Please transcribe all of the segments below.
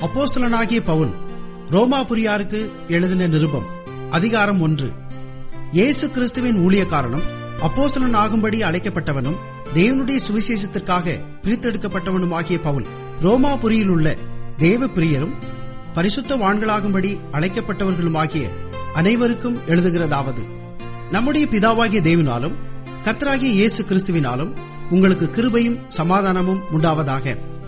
அப்போஸ்தலனாகிய பவுல் ரோமாபுரியாருக்கு எழுதின நிருபம் அதிகாரம் ஒன்று இயேசு கிறிஸ்துவின் ஊழியக்காரனும் அப்போஸ்தலன் ஆகும்படி அழைக்கப்பட்டவனும் தேவனுடைய சுவிசேஷத்திற்காக பிரித்தெடுக்கப்பட்டவனுமாகிய பவுல் ரோமாபுரியில் உள்ள தேவ பிரியரும் பரிசுத்தவான்களாகும்படி அழைக்கப்பட்டவர்களுமாகிய அனைவருக்கும் எழுதுகிறதாவது நம்முடைய பிதாவாகிய தேவனாலும் கர்த்தராகிய இயேசு கிறிஸ்துவினாலும் உங்களுக்கு கிருபையும் சமாதானமும் உண்டாவதாக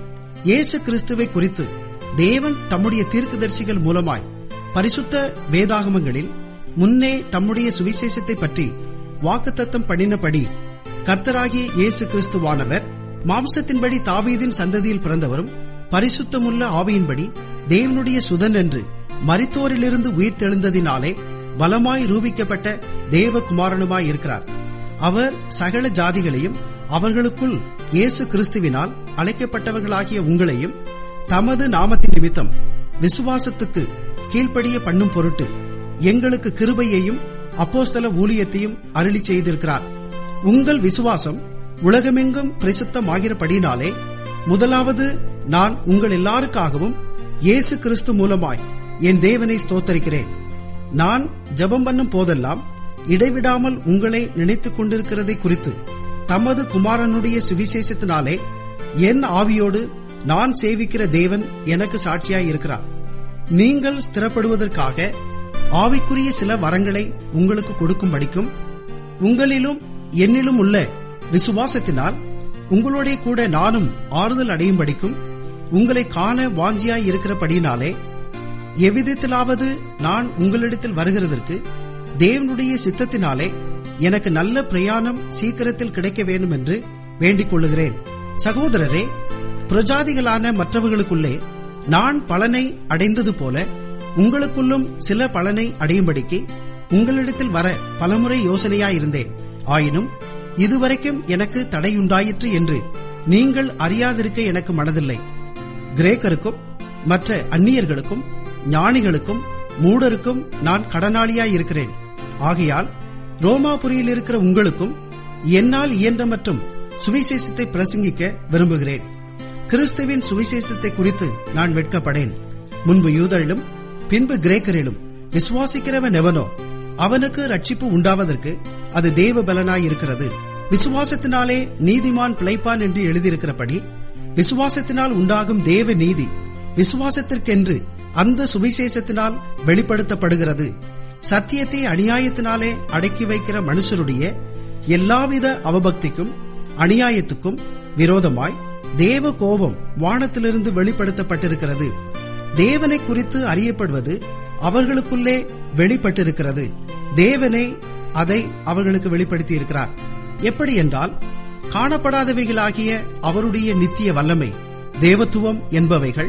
இயேசு கிறிஸ்துவை குறித்து தேவன் தம்முடைய தீர்க்கதரிசிகள் மூலமாய் பரிசுத்த வேதாகமங்களில் முன்னே தம்முடைய சுவிசேஷத்தை பற்றி வாக்குத்தத்தம் பண்ணினபடி கர்த்தராகிய இயேசு கிறிஸ்துவானவர் மாம்சத்தின்படி தாவீதின் சந்ததியில் பிறந்தவரும் பரிசுத்தமுள்ள ஆவியின்படி தேவனுடைய சுதன் என்று மரித்தோரிலிருந்து உயிர்த்தெழுந்ததினாலே பலமாய் ரூபிக்கப்பட்ட தேவகுமாரனுமாய் இருக்கிறார் அவர் சகல ஜாதிகளையும் அவர்களுக்குள் இயேசு கிறிஸ்துவினால் அழைக்கப்பட்டவர்களாகிய உங்களையும் தமது நாமத்தின் நிமித்தம் விசுவாசத்துக்கு கீழ்ப்படிய பண்ணும் பொருட்டு எங்களுக்கு கிருபையையும் அப்போஸ்தல ஊழியத்தையும் அருளி செய்திருக்கிறார் உங்கள் விசுவாசம் உலகமெங்கும் பிரசித்தமாகிறபடினாலே முதலாவது நான் உங்கள் எல்லாருக்காகவும் இயேசு கிறிஸ்து மூலமாய் என் தேவனை ஸ்தோத்தரிக்கிறேன் நான் ஜெபம் பண்ணும் போதெல்லாம் இடைவிடாமல் உங்களை நினைத்துக் கொண்டிருக்கிறதை குறித்து தமது குமாரனுடைய சுவிசேஷத்தினாலே என் ஆவியோடு நான் சேவிக்கிற தேவன் எனக்கு சாட்சியாய் இருக்கிறார் நீங்கள் ஸ்திரப்படுவதற்காக ஆவிக்குரிய சில வரங்களை உங்களுக்கு கொடுக்கும்படிக்கும் உங்களிலும் என்னிலும் உள்ள விசுவாசத்தினால் உங்களோட கூட நானும் ஆறுதல் அடையும்படிக்கும் உங்களை காண வாஞ்சியாய் இருக்கிறபடினாலே எவ்விதத்திலாவது நான் உங்களிடத்தில் வருகிறதற்கு தேவனுடைய சித்தத்தினாலே எனக்கு நல்ல பிரயாணம் சீக்கிரத்தில் கிடைக்க வேண்டும் என்று வேண்டிக் கொள்ளுகிறேன் சகோதரரே பிரஜாதிகளான மற்றவர்களுக்குள்ளே நான் பலனை அடைந்தது போல உங்களுக்குள்ளும் சில பலனை அடையும்படிக்கு உங்களிடத்தில் வர பலமுறை யோசனையாயிருந்தேன் ஆயினும் இதுவரைக்கும் எனக்கு தடையுண்டாயிற்று என்று நீங்கள் அறியாதிருக்க எனக்கு மனதில்லை கிரேக்கருக்கும் மற்ற அந்நியர்களுக்கும் ஞானிகளுக்கும் மூடருக்கும் நான் கடனாளியாய் இருக்கிறேன் ஆகையால் ரோமாபுரியில் இருக்கிற உங்களுக்கும் என்னால் இயன்ற மற்றும் சுவிசேஷத்தை பிரசங்கிக்க விரும்புகிறேன் கிறிஸ்துவின் சுவிசேஷத்தை குறித்து நான் வெட்கப்படேன் முன்பு யூதரிலும் பின்பு கிரேக்கரிலும் விசுவாசிக்கிறவன் எவனோ அவனுக்கு ரட்சிப்பு உண்டாவதற்கு அது தேவ பலனாய் இருக்கிறது விசுவாசத்தினாலே நீதிமான் பிழைப்பான் என்று எழுதியிருக்கிறபடி விசுவாசத்தினால் உண்டாகும் தேவ நீதி விசுவாசத்திற்கென்று அந்த சுவிசேஷத்தினால் வெளிப்படுத்தப்படுகிறது சத்தியத்தை அநியாயத்தினாலே அடக்கி வைக்கிற மனுஷருடைய எல்லாவித அவபக்திக்கும் அநியாயத்துக்கும் விரோதமாய் தேவ கோபம் வானத்திலிருந்து வெளிப்படுத்தப்பட்டிருக்கிறது தேவனை குறித்து அறியப்படுவது அவர்களுக்குள்ளே வெளிப்பட்டிருக்கிறது தேவனே அதை அவர்களுக்கு வெளிப்படுத்தி இருக்கிறார் எப்படி என்றால் காணப்படாதவைகளாகிய அவருடைய நித்திய வல்லமை தேவத்துவம் என்பவைகள்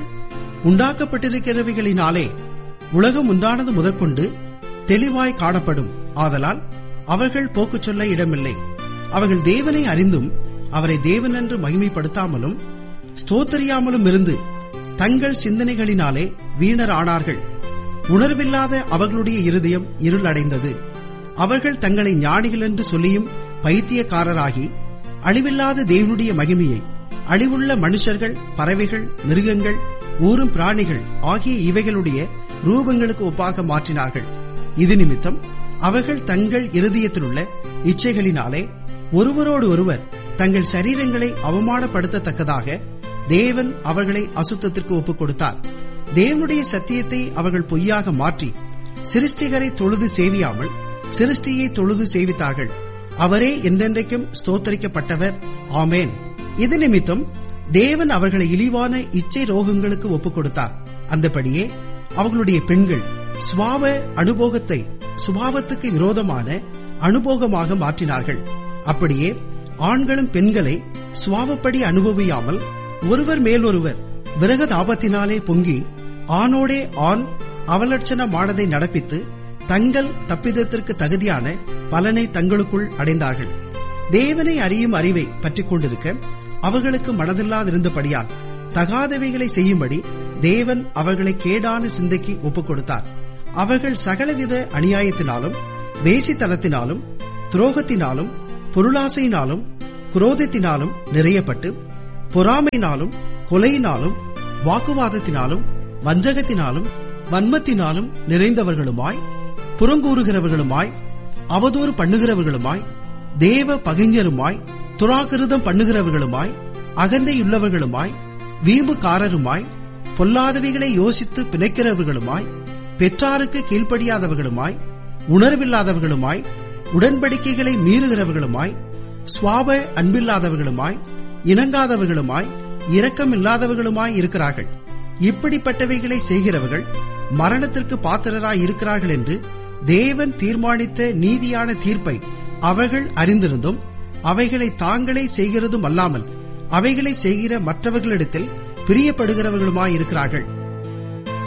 உண்டாக்கப்பட்டிருக்கிறவைகளினாலே உலகம் உண்டானது முதற்கொண்டு தெளிவாய் காணப்படும் ஆதலால் அவர்கள் போக்கு சொல்ல இடமில்லை அவர்கள் தேவனை அறிந்தும் அவரை தேவன் என்று மகிமைப்படுத்தாமலும் ஸ்தோத்தரியாமலும் இருந்து தங்கள் சிந்தனைகளினாலே வீணர் ஆனார்கள் உணர்வில்லாத அவர்களுடைய இருதயம் இருளடைந்தது அவர்கள் தங்களை ஞானிகள் என்று சொல்லியும் பைத்தியக்காரராகி அழிவில்லாத தேவனுடைய மகிமையை அழிவுள்ள மனுஷர்கள் பறவைகள் மிருகங்கள் ஊரும் பிராணிகள் ஆகிய இவைகளுடைய ரூபங்களுக்கு ஒப்பாக மாற்றினார்கள் இது நிமித்தம் அவர்கள் தங்கள் இருதயத்திலுள்ள இச்சைகளினாலே ஒருவரோடு ஒருவர் தங்கள் சரீரங்களை அவமானப்படுத்தத்தக்கதாக தேவன் அவர்களை அசுத்தத்திற்கு ஒப்புக் கொடுத்தார் தேவனுடைய சத்தியத்தை அவர்கள் பொய்யாக மாற்றி சிருஷ்டிகரை தொழுது சேவியாமல் சிருஷ்டியை தொழுது சேவித்தார்கள் அவரே என்றென்றைக்கும் ஸ்தோத்தரிக்கப்பட்டவர் ஆமேன் இது நிமித்தம் தேவன் அவர்களை இழிவான இச்சை ரோகங்களுக்கு ஒப்புக் கொடுத்தார் அந்தபடியே அவர்களுடைய பெண்கள் சுவாவ அனுபோகத்தை சுபாவத்துக்கு விரோதமான அனுபோகமாக மாற்றினார்கள் அப்படியே ஆண்களும் பெண்களை சுவாவப்படி அனுபவியாமல் ஒருவர் மேலொருவர் விரகதாபத்தினாலே பொங்கி ஆணோடே ஆண் அவலட்சணமானதை நடப்பித்து தங்கள் தப்பிதத்திற்கு தகுதியான பலனை தங்களுக்குள் அடைந்தார்கள் தேவனை அறியும் அறிவை பற்றிக் கொண்டிருக்க அவர்களுக்கு மனதில்லாதிருந்தபடியால் தகாதவைகளை செய்யும்படி தேவன் அவர்களை கேடான சிந்தைக்கு ஒப்புக் கொடுத்தார் அவர்கள் சகலவித அநியாயத்தினாலும் வேசித்தனத்தினாலும் துரோகத்தினாலும் பொருளாசையினாலும் குரோதத்தினாலும் நிறையப்பட்டு பொறாமையினாலும் கொலையினாலும் வாக்குவாதத்தினாலும் வஞ்சகத்தினாலும் வன்மத்தினாலும் நிறைந்தவர்களுமாய் புறங்கூறுகிறவர்களுமாய் அவதூறு பண்ணுகிறவர்களுமாய் தேவ பகைஞருமாய் துராகிருதம் பண்ணுகிறவர்களுமாய் அகந்தையுள்ளவர்களுமாய் வீம்புக்காரருமாய் பொல்லாதவைகளை யோசித்து பிணைக்கிறவர்களுமாய் பெற்றாருக்கு கீழ்ப்படியாதவர்களுமாய் உணர்வில்லாதவர்களுமாய் உடன்படிக்கைகளை மீறுகிறவர்களுமாய் சுவாப அன்பில்லாதவர்களுமாய் இணங்காதவர்களுமாய் இரக்கமில்லாதவர்களுமாய் இருக்கிறார்கள் இப்படிப்பட்டவைகளை செய்கிறவர்கள் மரணத்திற்கு பாத்திரராய் இருக்கிறார்கள் என்று தேவன் தீர்மானித்த நீதியான தீர்ப்பை அவர்கள் அறிந்திருந்தும் அவைகளை தாங்களே செய்கிறதும் அல்லாமல் அவைகளை செய்கிற மற்றவர்களிடத்தில் பிரியப்படுகிறவர்களுமாயிருக்கிறார்கள்